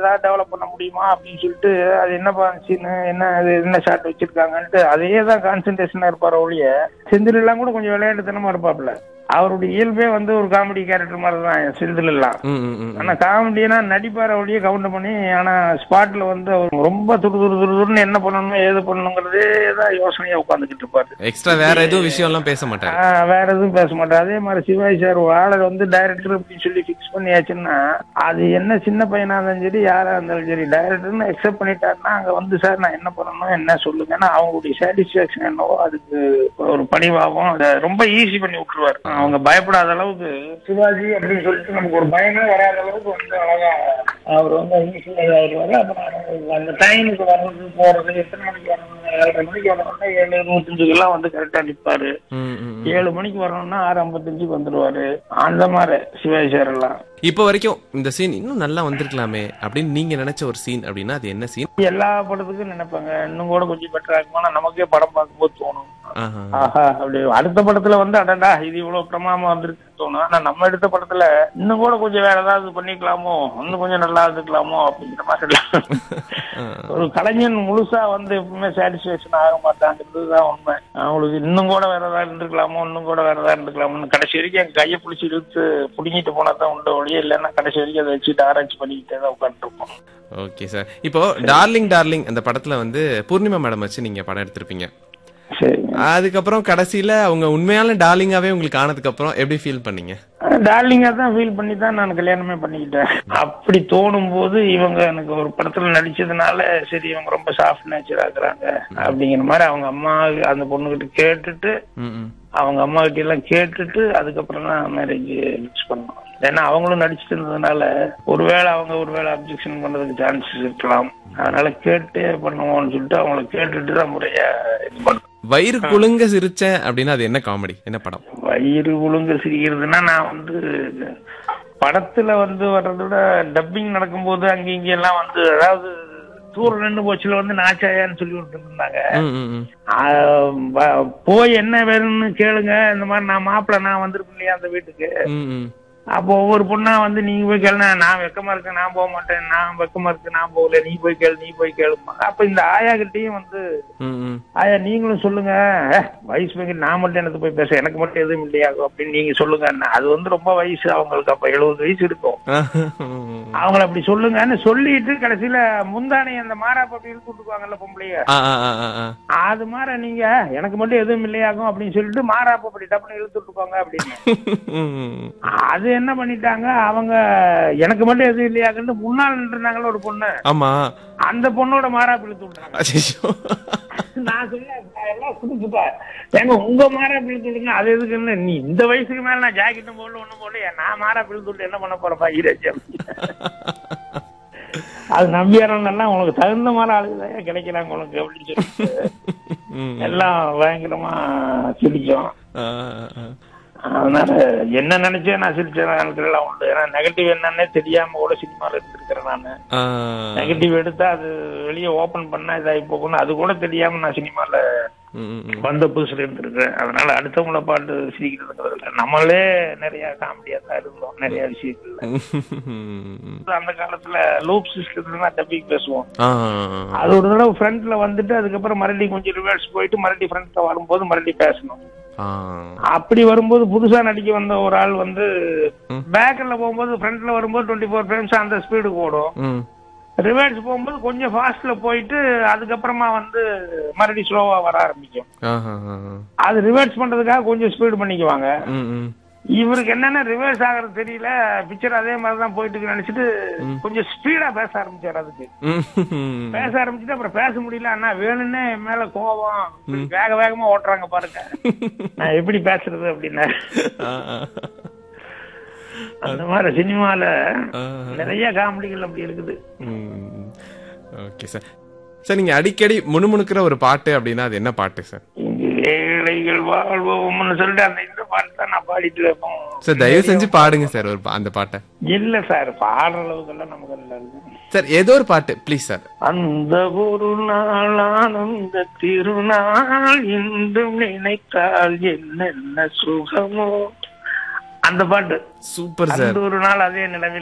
ஏதாவது டெவலப் பண்ண முடியுமா அப்படின்னு சொல்லிட்டு அது என்ன சீன் என்ன அது என்ன ஷாட் வச்சிருக்காங்கன்ட்டு அதே தான் கான்சென்ட்ரேஷனா இருப்பாரு ஒழிய செந்தில் எல்லாம் கூட கொஞ்சம் விளையாட்டுத்தனமா இருப்பாப்ல அவருடைய இயல்பே வந்து ஒரு காமெடி கேரக்டர் மாதிரி தான் செந்தில் எல்லாம் ம், ம், ம். ஆனா காமெடினா நடிப்பார ஒழிய கவுண்ட் பண்ணி ஆனா ஸ்பாட்ல வந்து அவர் ரொம்ப துரு துரு துரு துருன்னு என்ன பண்ணணும் ஏது பண்ணணுங்கிறதே தான் யோசனையா உட்காந்துக்கிட்டு இருப்பாரு எக்ஸ்ட்ரா வேற எதுவும் விஷயம் எல்லாம் பேச மாட்டாரு ஆஹ் வேற எதுவும் பேச மாட்டார் அதே மாதிரி சிவாஜி சார் ஆளை வந்து டைரக்டர் அப்படின்னு சொல்லி ஃபிக்ஸ் பண்ணியாச்சுன்னா அது என்ன சின்ன பையனா இருந்தாலும் சரி யாரா இருந்தாலும் சரி டைரக்டர்னு அக்செப்ட் பண்ணிட்டாருன்னா அங்க வந்து சார் நான் என்ன பண்ணணும் என்ன சொல்லுங்கன்னா அவங்களுடைய சாட்டிஸ்பாக்சன் என்னவோ அதுக்கு ஒரு பணிவாகவும் அதை ரொம்ப ஈஸி பண்ணி விட்டுருவாரு அவங்க பயப்படாத அளவுக்கு சிவாஜி அப்படின்னு சொல்லிட்டு நமக்கு ஒரு பயமே வராத அளவுக்கு வந்து அழகா அவர் வந்து ஈஸியாக வருவாரு அப்புறம் அந்த டைமுக்கு வர்றது போறது எத்தனை மணிக்கு வரணும் ஏழரை மணிக்கு வரணும்னா ஏழு இருபத்தஞ்சுக்கு எல்லாம் வந்து கரெக்டா நிற்பாரு ம், ம், ம். ஏழு மணிக்கு வரணும்னா ஆறு ஐம்பத்தஞ்சுக்கு வந்துருவாரு அந்த மாதிரி சிவாஜி சார் எல்லாம் இப்போ வரைக்கும் இந்த சீன் இன்னும் நல்லா வந்திருக்கலாமே அப்படின்னு நீங்க நினைச்ச ஒரு சீன் அப்படின்னா அது என்ன சீன் எல்லா படத்துக்கும் நினைப்பாங்க இன்னும் கூட கொஞ்சம் பெட்டரா இருக்குமா நமக்கே படம் பார்க்கும்போது தோணும் ஆஹா. ஆஹா அப்படி அடுத்த படத்துல வந்து அடடா இது இவ்வளவு பிரமாமா வந்திருக்குன்னு தோணும் ஆனா நம்ம எடுத்த படத்துல இன்னும் கூட கொஞ்சம் வேற ஏதாவது பண்ணிக்கலாமோ இன்னும் கொஞ்சம் நல்லா இருந்துக்கலாமோ அப்படிங்கிற மாதிரி எல்லாம் ஒரு கலைஞன் முழுசா வந்து எப்பவுமே சாட்டிஸ்பேக்ஷன் ஆக மாட்டாங்கிறது தான் உண்மை அவங்களுக்கு இன்னும் கூட வேற ஏதாவது இருந்துக்கலாமோ இன்னும் கூட வேற ஏதாவது இருந்துக்கலாமோன்னு கடைசி வரைக்கும் என் கையை பிடிச்சி இழுத்து பிடிங்கிட்டு போனா தான் உண்டு ஒழிய இல்லைன்னா கடைசி வரைக்கும் அதை வச்சுட்டு ஆராய்ச்சி பண்ணிக்கிட்டே தான் உட்காந்துருப்போம் ஓகே சார் இப்போ டார்லிங் டார்லிங் அந்த படத்துல வந்து பூர்ணிமா மேடம் வச்சு நீங்க படம் எடுத்திருப்பீங்க சரிங்க அதுக்கப்புறம் கடைசியில அவங்க உண்மையான டார்லிங்காவே உங்களுக்கு ஆனதுக்கு அப்புறம் எப்படி ஃபீல் பண்ணீங்க டார்லிங்கா தான் ஃபீல் பண்ணி தான் நான் கல்யாணமே பண்ணிக்கிட்டேன் அப்படி தோணும் போது இவங்க எனக்கு ஒரு படத்துல நடிச்சதுனால சரி இவங்க ரொம்ப சாஃப்ட் நேச்சரா இருக்கிறாங்க அப்படிங்கிற மாதிரி அவங்க அம்மா அந்த பொண்ணுகிட்ட கேட்டுட்டு ம், ம். அவங்க அம்மா கிட்ட எல்லாம் கேட்டுட்டு அதுக்கப்புறம் தான் மேரேஜ் ஃபிக்ஸ் பண்ணோம் ஏன்னா அவங்களும் நடிச்சிட்டு இருந்ததுனால ஒருவேளை அவங்க ஒருவேளை அப்ஜெக்ஷன் பண்றதுக்கு சான்சஸ் இருக்கலாம் அதனால கேட்டே பண்ணுவோம்னு சொல்லிட்டு அவங்கள கேட்டுட்டு தான் முறையா இது பண்ணோம் வயிறு குலுங்க சிரிச்சேன் அப்படின்னா அது என்ன காமெடி என்ன படம் வயிறு ஒழுங்க சிரிக்கிறதுனா நான் வந்து படத்துல வந்து வர்றதை விட டப்பிங் நடக்கும்போது அங்க இங்க எல்லாம் வந்து அதாவது தூரம் நின்று போச்சுல வந்து நாச்சாயான்னு சொல்லி விட்டு இருந்தாங்க ம், ம், ம். ஆஹ் வ- போய் என்ன வேணும்னு கேளுங்க இந்த மாதிரி நான் மாப்பிள்ளை நான் வந்திருப்பேன் இல்லையா அந்த வீட்டுக்கு ம், ம். அப்போ ஒவ்வொரு பொண்ணா வந்து நீங்க போய் கேளுங்க நான் வெக்கமா இருக்கேன் நான் போக மாட்டேன் நான் வெக்கமா இருக்கு நான் போகல நீ போய் கேளு நீ போய் கேளுமா அப்ப இந்த ஆயா கிட்டயும் வந்து ம், ம். ஆயா நீங்களும் சொல்லுங்க "அஹ், வயசு பையன் நான் மட்டும் எனக்கு போய் பேச எனக்கு மட்டும் எதுவும் இல்லையாகும் அப்படின்னு நீங்க சொல்லுங்க அது வந்து ரொம்ப வயசு அவங்களுக்கு அப்ப எழுபது வயசு இருக்கும் அவங்கள அப்படி சொல்லுங்கன்னு சொல்லிட்டு கடைசியில முந்தானை அந்த மாறாப்ப அப்படி இழுத்து விட்டுக்குவாங்கல்ல பொம்பளைய ஆ, ஆ, ஆ, ஆ, ஆ. அது மாதிரி நீங்க எனக்கு மட்டும் எதுவும் இல்லையாகும் அப்படின்னு சொல்லிட்டு மாறாப்ப அப்படி டப்புனு இழுத்து விட்டுக்குவாங்க அப்படின்னு ம், ம். அது என்ன பண்ணிட்டாங்க அவங்க எனக்கு மட்டும் எதுவும் இல்லையாக்குன்னு முன்னால் நின்றுருந்தாங்கல்ல ஒரு பொண்ணு ஆமா அந்த பொண்ணோட மாறாப்பு இழுத்து விட்டாங்க அச்சச்சோ. நான் சொன்னேன் "நான் எல்லாம் குடிச்சுப்பா ஏங்க உங்க மாறா பிள்ளை விடுங்க அது எதுக்குன்னு நீ இந்த வயசுக்கு மேல நான் ஜாக்கெட்டும் போடல ஒண்ணும் போடல நான் மாறா பிள்ளை விட்டு என்ன பண்ண போறப்பா ஈரஜம் அது நம்பியாரெல்லாம் உனக்கு தகுந்த மாதிரி ஆளுதான் கிடைக்கிறாங்க உனக்கு அப்படின்னு சொல்லிட்டு ம். எல்லாம் பயங்கரமா சிரிச்சோம் ஆ, ஆ, ஆ. அதனால என்ன நினைச்சே நான் சிரிச்ச நாட்கள்லாம் உண்டு ஏன்னா நெகட்டிவ் என்னன்னே தெரியாம கூட சினிமால இருந்திருக்கிறேன் நானு ஆ. நெகட்டிவ் எடுத்தா அது வெளியே ஓபன் பண்ணா இதாகி போகணும் அது கூட தெரியாம நான் சினிமால ம், ம், ம். வந்த புதுசுல இருந்திருக்கேன் அதனால அடுத்தவங்கள பாட்டு சிரிக்கிறதுங்கிறது இல்ல நம்மளே நிறைய காமெடியா தான் இருந்தோம் நிறைய விஷயங்கள்ல ம். அந்த காலத்துல லூப் சிஸ்டத்துல தான் டப்பிங் பேசுவோம் ஆ. அது ஒரு தடவை ஃப்ரண்ட்ல வந்துட்டு அதுக்கப்புறம் மறுபடியும் கொஞ்சம் ரிவர்ஸ் போயிட்டு மறுபடியும் ஃப்ரண்ட்ல வரும்போது மறுபடியும் பேசணும் ஆ. அப்படி வரும்போது புதுசா நடிக்க வந்த ஒரு ஆள் வந்து ம். பேக்ல போகும்போது ஃப்ரண்ட்ல வரும்போது டுவெண்ட்டி ஃபோர் ஃப்ரேம்ஸ் அந்த ஸ்பீடுக்கு ஓடும் ம். ரிவர்ஸ் போகும்போது கொஞ்சம் ஃபாஸ்ட்ல போயிட்டு அதுக்கப்புறமா வந்து மறுபடியும் ஸ்லோவா வர ஆரம்பிக்கும் ஆஹா, ஆஹா. அது ரிவர்ஸ் பண்றதுக்காக கொஞ்சம் ஸ்பீடு பண்ணிக்குவாங்க ம், ம். இவருக்கு என்னன்னா ரிவர்ஸ் ஆகிறது தெரியல பிக்சர் அதே மாதிரி தான் போயிட்டு இருக்குன்னு நினைச்சிட்டு கொஞ்சம் ஸ்பீடா பேச ஆரம்பிச்சாரு அதுக்கு ம். பேச ஆரம்பிச்சுட்டு அப்புறம் பேச முடியல அண்ணா வேணும்னே என் மேல கோபம் இப்படி வேக வேகமா ஓட்டுறாங்க பாருங்க நான் எப்படி பேசுறது அப்படின்னா ஆ, ஆ. அந்த மாதிரி சினிமால ஆ. நிறைய காமெடிகள் அப்படி இருக்குது ம். ஓகே சார் சார் நீங்க அடிக்கடி முணுமுணுக்கிற ஒரு பாட்டு அப்படின்னா அது என்ன பாட்டு சார் இங்கு ஏழைகள் வாழ்வோம்னு சொல்லிட்டு அந்த இந்த பாட்டு தான் நான் பாடிட்டு இருப்போம் சார் தயவு செஞ்சு பாடுங்க சார் ஒரு பா- அந்த பாட்டை இல்ல சார் பாடுற அளவுக்கெல்லாம் நமக்கு இல்ல இருக்கு சார் ஏதோ ஒரு பாட்டு ப்ளீஸ் சார் அந்த ஒரு நாள் ஆனந்த திருநாள் இன்றும் நினைத்தால் என்னென்ன சுகமோ அந்த பாட்டு சூப்பர் சார் அந்த ஒரு நாள் அதே நிலவில்